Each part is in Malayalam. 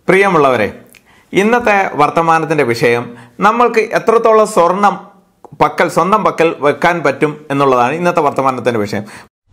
പ്രിയമുള്ളവരെ ഇന്നത്തെ വർത്തമാനത്തിന്റെ വിഷയം നമ്മൾക്ക് എത്രത്തോളം സ്വർണം പക്കൽ സ്വന്തം പക്കൽ വെക്കാൻ പറ്റും എന്നുള്ളതാണ് ഇന്നത്തെ വർത്തമാനത്തിന്റെ വിഷയം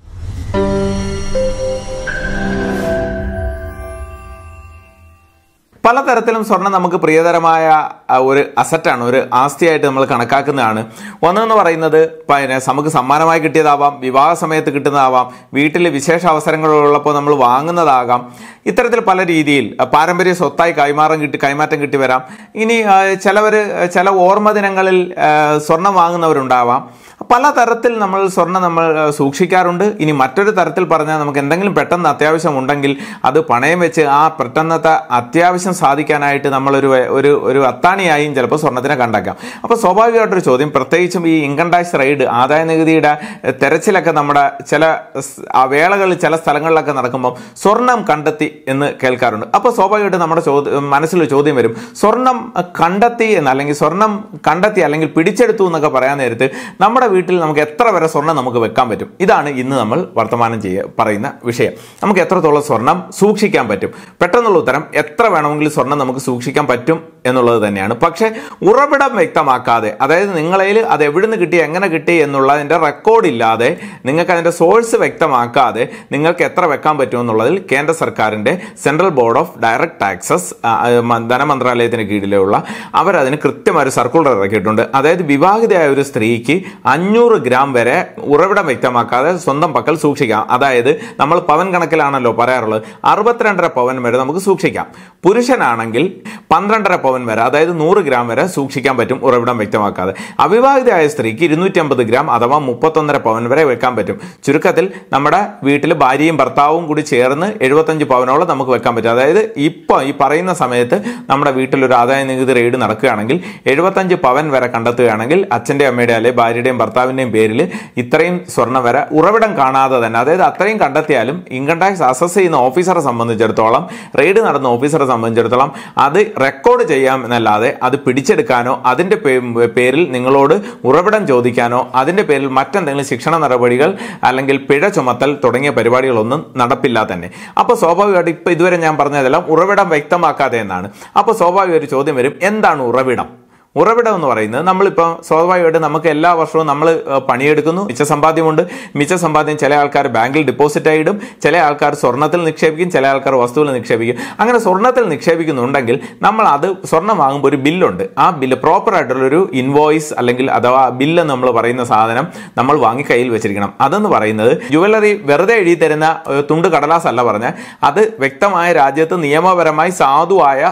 പലതരത്തിലും സ്വർണം നമുക്ക് പ്രിയതരമായ ആ, ഒരു അസറ്റാണ് ഒരു ആസ്തിയായിട്ട് നമ്മൾ കണക്കാക്കുന്നതാണ് ഒന്നെന്ന് പറയുന്നത് പിന്നെ നമുക്ക് സമ്മാനമായി കിട്ടിയതാവാം വിവാഹ സമയത്ത് കിട്ടുന്നതാവാം വീട്ടിൽ വിശേഷ അവസരങ്ങളുള്ളപ്പോൾ നമ്മൾ വാങ്ങുന്നതാകാം ഇത്തരത്തിൽ പല രീതിയിൽ ആ, പാരമ്പര്യ സ്വത്തായി കൈമാറം കിട്ടി കൈമാറ്റം കിട്ടി വരാം ഇനി ചിലവർ ചില ഓർമ്മ ദിനങ്ങളിൽ ആ, സ്വർണം വാങ്ങുന്നവരുണ്ടാവാം പല തരത്തിൽ നമ്മൾ സ്വർണ്ണം നമ്മൾ ആ, സൂക്ഷിക്കാറുണ്ട് ഇനി മറ്റൊരു തരത്തിൽ പറഞ്ഞാൽ നമുക്ക് എന്തെങ്കിലും പെട്ടെന്ന് അത്യാവശ്യം ഉണ്ടെങ്കിൽ അത് പണയം വെച്ച് ആ പെട്ടെന്നത്തെ അത്യാവശ്യം സാധിക്കാനായിട്ട് നമ്മളൊരു ഒരു ഒരു അത്താണിയായും ചിലപ്പോൾ സ്വർണ്ണത്തിനെ കണ്ടാക്കാം അപ്പോൾ സ്വാഭാവികമായിട്ടൊരു ചോദ്യം പ്രത്യേകിച്ചും ഈ ഇൻകം ടാക്സ് റെയ്ഡ് ആദായ നികുതിയുടെ എഹ്, തെരച്ചിലൊക്കെ നമ്മുടെ ചില സ്- ആ വേളകളിൽ ചില സ്ഥലങ്ങളിലൊക്കെ നടക്കുമ്പോൾ സ്വർണം കണ്ടെത്തി എന്ന് കേൾക്കാറുണ്ട് അപ്പോൾ സ്വാഭാവികമായിട്ട് നമ്മുടെ ചോദ്യം മനസ്സിലൊരു ചോദ്യം വരും സ്വർണം അഹ്, കണ്ടെത്തി എന്ന് അല്ലെങ്കിൽ സ്വർണം കണ്ടെത്തി അല്ലെങ്കിൽ പിടിച്ചെടുത്തു എന്നൊക്കെ പറയാൻ നേരത്ത് നമ്മുടെ വീട്ടിൽ നമുക്ക് എത്ര വരെ സ്വർണം നമുക്ക് വെക്കാൻ പറ്റും ഇതാണ് ഇന്ന് നമ്മൾ വർത്തമാനം ചെയ്യ പറയുന്ന വിഷയം നമുക്ക് എത്രത്തോളം സ്വർണം സൂക്ഷിക്കാൻ പറ്റും പെട്ടെന്നുള്ള ഉത്തരം എത്ര വേണമെങ്കിലും സ്വർണം നമുക്ക് സൂക്ഷിക്കാൻ പറ്റും എന്നുള്ളത് തന്നെയാണ് പക്ഷേ ഉറവിടം വ്യക്തമാക്കാതെ അതായത് നിങ്ങളതിൽ അത് എവിടുന്ന് കിട്ടി എങ്ങനെ കിട്ടി എന്നുള്ളതിൻ്റെ റെക്കോർഡ് ഇല്ലാതെ നിങ്ങൾക്ക് അതിൻ്റെ സോഴ്സ് വ്യക്തമാക്കാതെ നിങ്ങൾക്ക് എത്ര വെക്കാൻ പറ്റും എന്നുള്ളതിൽ കേന്ദ്ര സർക്കാരിൻ്റെ central board of direct taxes ധനമന്ത്രാലയത്തിന് കീഴിലുള്ള അവരതിന് കൃത്യമായ ഒരു സർക്കുലർ ഇറക്കിയിട്ടുണ്ട് അതായത് വിവാഹിതയായ ഒരു സ്ത്രീക്ക് അഞ്ഞൂറ് ഗ്രാം വരെ ഉറവിടം വ്യക്തമാക്കാതെ സ്വന്തം പക്കൽ സൂക്ഷിക്കാം അതായത് നമ്മൾ പവൻ കണക്കിലാണല്ലോ പറയാറുള്ളത് അറുപത്തിരണ്ടര പവൻ വരെ നമുക്ക് സൂക്ഷിക്കാം പുരുഷനാണെങ്കിൽ പന്ത്രണ്ടര പവൻ വരെ അതായത് നൂറ് ഗ്രാം വരെ സൂക്ഷിക്കാൻ പറ്റും ഉറവിടം വ്യക്തമാക്കാതെ അവിവാഹിതയായ സ്ത്രീക്ക് ഇരുന്നൂറ്റി അമ്പത് ഗ്രാം അഥവാ മുപ്പത്തൊന്നര പവൻ വരെ വെക്കാൻ പറ്റും ചുരുക്കത്തിൽ നമ്മുടെ വീട്ടിൽ ഭാര്യയും ഭർത്താവും കൂടി ചേർന്ന് എഴുപത്തഞ്ച് പവനോളം നമുക്ക് വെക്കാൻ പറ്റും അതായത് ഇപ്പോൾ ഈ പറയുന്ന സമയത്ത് നമ്മുടെ വീട്ടിൽ ഒരു ആദായ നികുതി റെയ്ഡ് നടക്കുകയാണെങ്കിൽ എഴുപത്തഞ്ച് പവൻ വരെ കണ്ടെത്തുകയാണെങ്കിൽ അച്ഛൻ്റെ അമ്മയുടെ അല്ലെ ഭാര്യയുടെയും ഭർത്താവിൻ്റെയും പേരിൽ ഇത്രയും സ്വർണ്ണം വരെ ഉറവിടം കാണാതെ തന്നെ അതായത് അത്രയും കണ്ടെത്തിയാലും ഇൻകം ടാക്സ് അസസ് ചെയ്യുന്ന ഓഫീസറെ സംബന്ധിച്ചിടത്തോളം റെയ്ഡ് നടന്ന ഓഫീസറെ സംബന്ധിച്ചിടത്തോളം അത് റെക്കോർഡ് ചെയ്യാം എന്നല്ലാതെ അത് പിടിച്ചെടുക്കാനോ അതിൻ്റെ പേ- പേരിൽ നിങ്ങളോട് ഉറവിടം ചോദിക്കാനോ അതിൻ്റെ പേരിൽ മറ്റെന്തെങ്കിലും ശിക്ഷണ നടപടികൾ അല്ലെങ്കിൽ പിഴ ചുമത്തൽ തുടങ്ങിയ പരിപാടികളൊന്നും നടപ്പില്ല തന്നെ അപ്പോൾ സ്വാഭാവികമായിട്ട് ഇപ്പോൾ ഇതുവരെ ഞാൻ പറഞ്ഞതെല്ലാം ഉറവിടം വ്യക്തമാക്കാതെ എന്നാണ് അപ്പോൾ സ്വാഭാവിക ഒരു ചോദ്യം വരും എന്താണ് ഉറവിടം ഉറവിടം എന്ന് പറയുന്നത് നമ്മളിപ്പോൾ സ്വാഭാവികമായിട്ട് നമുക്ക് എല്ലാ വർഷവും നമ്മൾ ഏഹ്, പണിയെടുക്കുന്നു മിച്ച സമ്പാദ്യമുണ്ട് മിച്ച സമ്പാദ്യം ചില ആൾക്കാർ ബാങ്കിൽ ഡെപ്പോസിറ്റ് ആയിടും ചില ആൾക്കാർ സ്വർണ്ണത്തിൽ നിക്ഷേപിക്കും ചില ആൾക്കാർ വസ്തുവിൽ നിക്ഷേപിക്കും അങ്ങനെ സ്വർണ്ണത്തിൽ നിക്ഷേപിക്കുന്നുണ്ടെങ്കിൽ നമ്മൾ അത് സ്വർണ്ണം വാങ്ങുമ്പോൾ ഒരു ബില്ലുണ്ട് ആ ബില്ല് പ്രോപ്പർ ആയിട്ടുള്ളൊരു ഇൻവോയ്സ് അല്ലെങ്കിൽ അഥവാ ബില്ല് നമ്മൾ പറയുന്ന സാധനം നമ്മൾ വാങ്ങി കയ്യിൽ വെച്ചിരിക്കണം അതെന്ന് പറയുന്നത് ജുവലറി വെറുതെ എഴുതി തരുന്ന ഏഹ്, തുണ്ട് കടലാസ് അല്ല പറഞ്ഞാൽ അത് വ്യക്തമായ രാജ്യത്ത് നിയമപരമായി സാധുവായ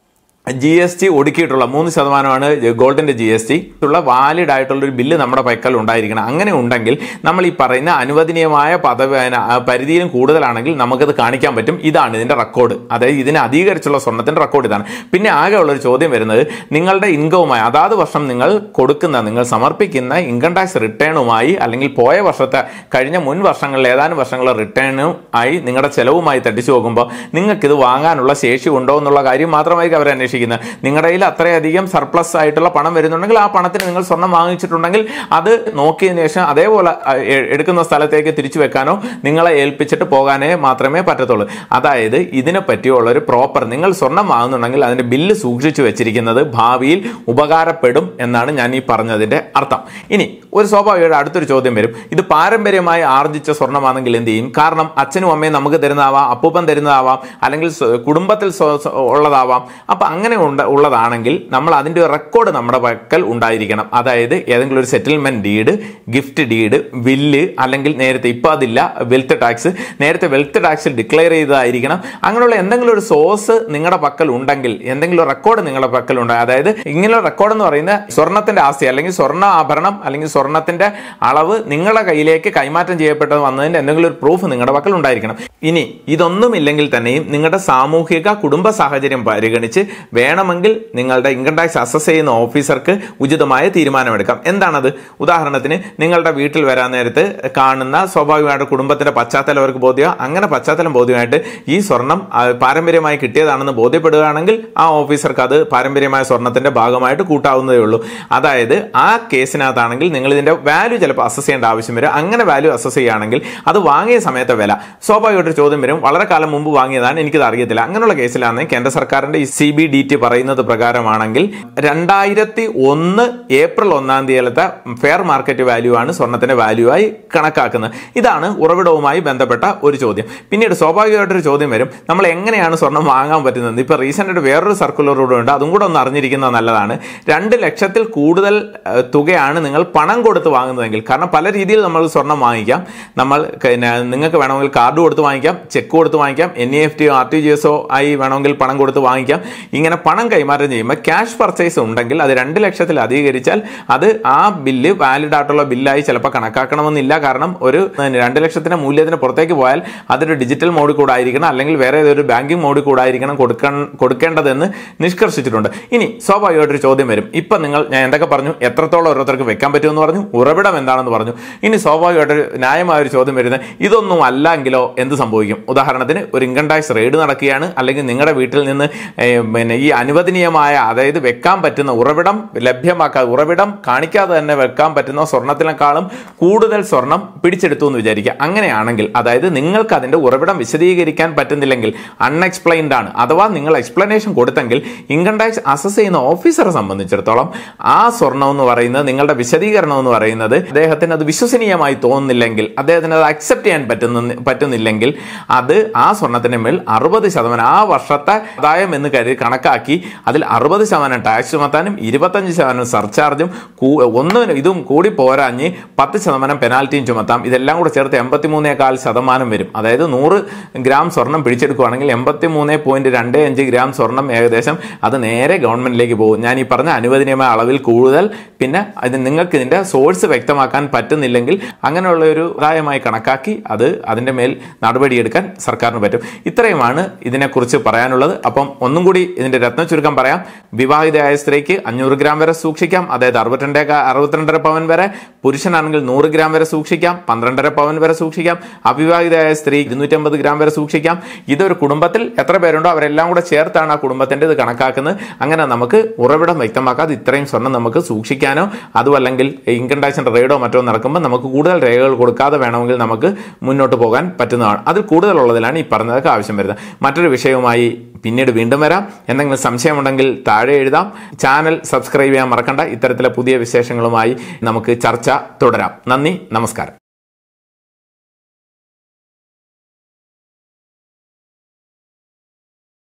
ജി എസ് ടി ഒടുക്കിയിട്ടുള്ള മൂന്ന് ശതമാനമാണ് ഗോൾഡിന്റെ ജി എസ് ടി ഉള്ള വാലിഡ് ആയിട്ടുള്ള ഒരു ബില്ല് നമ്മുടെ പൈക്കൽ ഉണ്ടായിരിക്കണം അങ്ങനെ ഉണ്ടെങ്കിൽ നമ്മൾ ഈ പറയുന്ന അനുവദനീയമായ പദവി ആ, പരിധിയിലും കൂടുതലാണെങ്കിൽ നമുക്കത് കാണിക്കാൻ പറ്റും ഇതാണ് ഇതിന്റെ റെക്കോർഡ് അതായത് ഇതിനെ അധികരിച്ചുള്ള സ്വർണ്ണത്തിന്റെ റെക്കോർഡ് ഇതാണ് പിന്നെ ആകെ ഉള്ള ഒരു ചോദ്യം വരുന്നത് നിങ്ങളുടെ ഇൻകവുമായി അതാത് വർഷം നിങ്ങൾ കൊടുക്കുന്ന നിങ്ങൾ സമർപ്പിക്കുന്ന ഇൻകം ടാക്സ് റിട്ടേണുമായി അല്ലെങ്കിൽ പോയ വർഷത്തെ കഴിഞ്ഞ മുൻ വർഷങ്ങളിലെ ഏതാനും വർഷങ്ങളിലെ റിട്ടേണും ആയി നിങ്ങളുടെ ചെലവുമായി തട്ടിച്ചു നോക്കുമ്പോൾ നിങ്ങൾക്ക് ഇത് വാങ്ങാനുള്ള ശേഷി ഉണ്ടോ എന്നുള്ള കാര്യം മാത്രമായിരിക്കും അവർ അന്വേഷിക്കുന്നത് നിങ്ങളുടെ കയ്യിൽ അത്രയധികം സർപ്ലസ് ആയിട്ടുള്ള പണം വരുന്നുണ്ടെങ്കിൽ ആ പണത്തിന് നിങ്ങൾ സ്വർണം വാങ്ങിച്ചിട്ടുണ്ടെങ്കിൽ അത് നോക്കിയതിനു ശേഷം അതേപോലെ അഹ്, എ- എടുക്കുന്ന സ്ഥലത്തേക്ക് തിരിച്ചു വെക്കാനോ നിങ്ങളെ ഏൽപ്പിച്ചിട്ട് പോകാനേ മാത്രമേ പറ്റത്തുള്ളൂ അതായത് ഇതിനെ പറ്റിയുള്ള ഒരു പ്രോപ്പർ നിങ്ങൾ സ്വർണം വാങ്ങുന്നുണ്ടെങ്കിൽ അതിന്റെ ബില്ല് സൂക്ഷിച്ചു വെച്ചിരിക്കുന്നത് ഭാവിയിൽ ഉപകാരപ്പെടും എന്നാണ് ഞാൻ ഈ പറഞ്ഞതിന്റെ അർത്ഥം ഇനി ഒരു സ്വാഭാവികമായിട്ട് അടുത്തൊരു ചോദ്യം വരും ഇത് പാരമ്പര്യമായി ആർജിച്ച സ്വർണ്ണമാണെങ്കിൽ എന്ത് ചെയ്യും കാരണം അച്ഛനും അമ്മയും നമുക്ക് തരുന്നതാവാം അപ്പൂപ്പൻ തരുന്നതാവാം അല്ലെങ്കിൽ സ്വ- കുടുംബത്തിൽ സ്വ- സ്വ- ഉള്ളതാവാം അപ്പൊ അങ്ങനെ ഉണ്ട ഉള്ളതാണെങ്കിൽ നമ്മൾ അതിന്റെ ഒരു റെക്കോർഡ് നമ്മുടെ പക്കൽ ഉണ്ടായിരിക്കണം അതായത് ഏതെങ്കിലും ഒരു സെറ്റിൽമെന്റ് ഡീഡ് ഗിഫ്റ്റ് ഡീഡ് വില്ല് അല്ലെങ്കിൽ നേരത്തെ ഇപ്പൊ അതില്ല വെൽത്ത് ടാക്സ് നേരത്തെ വെൽത്ത് ടാക്സ് ഡിക്ലെയർ ചെയ്തതായിരിക്കണം അങ്ങനെയുള്ള എന്തെങ്കിലും ഒരു സോഴ്സ് നിങ്ങളുടെ പക്കൽ ഉണ്ടെങ്കിൽ എന്തെങ്കിലും റെക്കോർഡ് നിങ്ങളുടെ പക്കൽ ഉണ്ട് അതായത് ഇങ്ങനെയുള്ള റെക്കോർഡ് എന്ന് പറയുന്ന സ്വർണത്തിന്റെ ആസ്തി അല്ലെങ്കിൽ സ്വർണ്ണ ആഭരണം അല്ലെങ്കിൽ സ്വർണത്തിന്റെ അളവ് നിങ്ങളുടെ കയ്യിലേക്ക് കൈമാറ്റം ചെയ്യപ്പെട്ടത് വന്നതിന്റെ എന്തെങ്കിലും ഒരു പ്രൂഫ് നിങ്ങളുടെ പക്കൽ ഉണ്ടായിരിക്കണം ഇനി ഇതൊന്നും ഇല്ലെങ്കിൽ തന്നെയും നിങ്ങളുടെ സാമൂഹിക കുടുംബ സാഹചര്യം പരിഗണിച്ച് വേണമെങ്കിൽ നിങ്ങളുടെ ഇൻകം ടാക്സ് അസസ് ചെയ്യുന്ന ഓഫീസർക്ക് ഉചിതമായ തീരുമാനമെടുക്കാം എന്താണത് ഉദാഹരണത്തിന് നിങ്ങളുടെ വീട്ടിൽ വരാൻ നേരത്ത് കാണുന്ന സ്വാഭാവികമായിട്ട് കുടുംബത്തിന്റെ പശ്ചാത്തലം അവർക്ക് ബോധ്യം അങ്ങനെ പശ്ചാത്തലം ബോധ്യമായിട്ട് ഈ സ്വർണം ആ, പാരമ്പര്യമായി കിട്ടിയതാണെന്ന് ബോധ്യപ്പെടുകയാണെങ്കിൽ ആ ഓഫീസർക്ക് അത് പാരമ്പര്യമായ സ്വർണത്തിന്റെ ഭാഗമായിട്ട് കൂട്ടാവുന്നതേ ഉള്ളൂ അതായത് ആ കേസിനകത്താണെങ്കിൽ നിങ്ങൾ ഇതിന്റെ വാല്യൂ ചിലപ്പോൾ അസസ് ചെയ്യേണ്ട ആവശ്യം വരും അങ്ങനെ വാല്യൂ അസസ് ചെയ്യുകയാണെങ്കിൽ അത് വാങ്ങിയ സമയത്തെ വില സ്വാഭാവികമായിട്ട് ചോദ്യം വരും വളരെ കാലം മുമ്പ് വാങ്ങിയതാണ് എനിക്കത് അറിയത്തില്ല അങ്ങനെയുള്ള കേസിലാണ് കേന്ദ്ര സർക്കാരിന്റെ ഈ സി ബി ഡി ടി പറയുന്നത് പ്രകാരമാണെങ്കിൽ രണ്ടായിരത്തി ഒന്ന് ഏപ്രിൽ ഒന്നാം തീയതിയിലത്തെ ഫെയർ മാർക്കറ്റ് വാല്യൂ ആണ് സ്വർണത്തിന്റെ വാല്യൂ ആയി കണക്കാക്കുന്നത് ഇതാണ് ഉറവിടവുമായി ബന്ധപ്പെട്ട ഒരു ചോദ്യം പിന്നീട് സ്വാഭാവികമായിട്ടൊരു ചോദ്യം വരും നമ്മൾ എങ്ങനെയാണ് സ്വർണം വാങ്ങാൻ പറ്റുന്നത് ഇപ്പൊ റീസെന്റ് ആയിട്ട് വേറൊരു സർക്കുലർ കൂടെ ഉണ്ട് അതും കൂടെ ഒന്ന് അറിഞ്ഞിരിക്കുന്നത് നല്ലതാണ് രണ്ട് ലക്ഷത്തിൽ കൂടുതൽ ഏഹ്, തുകയാണ് നിങ്ങൾ പണം കൊടുത്ത് വാങ്ങുന്നതെങ്കിൽ കാരണം പല രീതിയിൽ നമ്മൾ സ്വർണം വാങ്ങിക്കാം നമ്മൾ പിന്നെ നിങ്ങൾക്ക് വേണമെങ്കിൽ കാർഡ് കൊടുത്ത് വാങ്ങിക്കാം ചെക്ക് കൊടുത്ത് വാങ്ങിക്കാം എൻ ഇ എഫ് ടിയോ ആർ ടി ജി എസോ ആയി വേണമെങ്കിൽ പണം കൊടുത്ത് വാങ്ങിക്കാം ഇങ്ങനെ പണം കൈമാറ്റം ചെയ്യുമ്പോൾ ക്യാഷ് പർച്ചേസ് ഉണ്ടെങ്കിൽ അത് രണ്ട് ലക്ഷത്തിൽ അധികരിച്ചാൽ അത് ആ ബില്ല് വാലിഡ് ആയിട്ടുള്ള ബില്ലായി ചിലപ്പോൾ കണക്കാക്കണമെന്നില്ല കാരണം ഒരു പിന്നെ രണ്ട് ലക്ഷത്തിന്റെ മൂല്യത്തിന് പുറത്തേക്ക് പോയാൽ അതൊരു ഡിജിറ്റൽ മോഡിൽ കൂടെ ആയിരിക്കണം അല്ലെങ്കിൽ വേറെ ഏതൊരു ബാങ്കിങ് മോഡിൽ കൂടെ ആയിരിക്കണം കൊടുക്കാൻ കൊടുക്കേണ്ടതെന്ന് നിഷ്കർഷിച്ചിട്ടുണ്ട് ഇനി സ്വാഭാവികമായിട്ടൊരു ചോദ്യം വരും ഇപ്പം നിങ്ങൾ ഞാൻ എന്തൊക്കെ പറഞ്ഞു എത്രത്തോളം ഓരോരുത്തർക്ക് വെക്കാൻ പറ്റുമെന്ന് പറഞ്ഞു ഉറവിടം എന്താണെന്ന് പറഞ്ഞു ഇനി സ്വാഭാവികമായിട്ടൊരു ന്യായമായ ഒരു ചോദ്യം വരുന്നത് ഇതൊന്നും അല്ലെങ്കിലോ എന്ത് സംഭവിക്കും ഉദാഹരണത്തിന് ഒരു ഇൻകം ടാക്സ് റെയ്ഡ് നടക്കുകയാണ് അല്ലെങ്കിൽ നിങ്ങളുടെ വീട്ടിൽ നിന്ന് ഏ, പിന്നെ ഈ അനുവദനീയമായ അതായത് വെക്കാൻ പറ്റുന്ന ഉറവിടം ലഭ്യമാക്കാതെ ഉറവിടം കാണിക്കാതെ തന്നെ വെക്കാൻ പറ്റുന്ന സ്വർണത്തിനേക്കാളും കൂടുതൽ സ്വർണം പിടിച്ചെടുത്തു എന്ന് വിചാരിക്കുക അങ്ങനെയാണെങ്കിൽ അതായത് നിങ്ങൾക്ക് അതിന്റെ ഉറവിടം വിശദീകരിക്കാൻ പറ്റുന്നില്ലെങ്കിൽ അൺഎക്സ്പ്ലെയിൻഡ് ആണ് അഥവാ നിങ്ങൾ എക്സ്പ്ലനേഷൻ കൊടുത്തെങ്കിൽ ഇൻകം ടാക്സ് അസസ് ചെയ്യുന്ന ഓഫീസറെ സംബന്ധിച്ചിടത്തോളം ആ സ്വർണം എന്ന് പറയുന്നത് നിങ്ങളുടെ വിശദീകരണം എന്ന് പറയുന്നത് അദ്ദേഹത്തിന് അത് വിശ്വസനീയമായി തോന്നുന്നില്ലെങ്കിൽ അദ്ദേഹത്തിന് അത് അക്സെപ്റ്റ് ചെയ്യാൻ പറ്റുന്ന പറ്റുന്നില്ലെങ്കിൽ അത് ആ സ്വർണത്തിന്റെ മേൽ അറുപത് ശതമാനം ആ വർഷത്തെ ആദായം എന്ന് കരുതി കണക്കാക്കി അതിൽ അറുപത് ശതമാനം ടാക്സ് ചുമത്താനും ഇരുപത്തഞ്ച് ശതമാനം സർചാർജും കൂ- ഒന്നും ഇതും കൂടി പോരാഞ്ഞ് പത്ത് ശതമാനം പെനാൽറ്റിയും ചുമത്താം ഇതെല്ലാം കൂടെ ചേർത്ത് എൺപത്തി മൂന്നേകാൽ ശതമാനം വരും അതായത് നൂറ് ഗ്രാം സ്വർണം പിടിച്ചെടുക്കുകയാണെങ്കിൽ എൺപത്തി മൂന്ന് പോയിന്റ് രണ്ട് അഞ്ച് ഗ്രാം സ്വർണം ഏകദേശം അത് നേരെ ഗവൺമെന്റിലേക്ക് പോകും ഞാൻ ഈ പറഞ്ഞ അനുവദനീയമായ അളവിൽ കൂടുതൽ പിന്നെ ഇത് നിങ്ങൾക്ക് ഇതിന്റെ സോഴ്സ് വ്യക്തമാക്കാൻ പറ്റുന്നില്ലെങ്കിൽ അങ്ങനെയുള്ള ഒരു ആദായമായി കണക്കാക്കി അത് അതിന്റെ മേൽ നടപടിയെടുക്കാൻ സർക്കാരിന് പറ്റും ഇത്രയുമാണ് ഇതിനെക്കുറിച്ച് പറയാനുള്ളത് അപ്പം ഒന്നും കൂടി ഇതിന്റെ രത്ന ചുരുക്കം പറയാം വിവാഹിതയായ സ്ത്രീക്ക് അഞ്ഞൂറ് ഗ്രാം വരെ സൂക്ഷിക്കാം അതായത് അറുപത്തിരണ്ടേ അറുപത്തിരണ്ടര പവൻ വരെ പുരുഷനാണെങ്കിൽ നൂറ് ഗ്രാം വരെ സൂക്ഷിക്കാം പന്ത്രണ്ടര പവൻ വരെ സൂക്ഷിക്കാം അവിവാഹിതയായ സ്ത്രീ ഇരുന്നൂറ്റമ്പത് ഗ്രാം വരെ സൂക്ഷിക്കാം ഇതൊരു കുടുംബത്തിൽ എത്ര പേരുണ്ടോ അവരെല്ലാം കൂടെ ചേർത്താണ് ആ കുടുംബത്തിന്റെ ഇത് കണക്കാക്കുന്നത് അങ്ങനെ നമുക്ക് ഉറവിടം വ്യക്തമാക്കാതെ ഇത്രയും സ്വർണം നമുക്ക് സൂക്ഷിക്കാനോ അതുമല്ലെങ്കിൽ ഇൻകം ടാക്സിന്റെ റെയ്ഡോ മറ്റോ നടക്കുമ്പോൾ നമുക്ക് കൂടുതൽ രേഖകൾ കൊടുക്കാതെ വേണമെങ്കിൽ നമുക്ക് മുന്നോട്ട് പോകാൻ പറ്റുന്നതാണ് അതിൽ കൂടുതലുള്ളതിലാണ് ഈ പറഞ്ഞതൊക്കെ ആവശ്യം വരുന്നത് മറ്റൊരു വിഷയവുമായി പിന്നീട് വീണ്ടും വരാം എന്തെങ്കിലും സംശയമുണ്ടെങ്കിൽ താഴെ എഴുതാം ചാനൽ സബ്സ്ക്രൈബ് ചെയ്യാൻ മറക്കണ്ട ഇത്തരത്തിലെ പുതിയ വിശേഷങ്ങളുമായി നമുക്ക് ചർച്ച തുടരാം നന്ദി നമസ്കാരം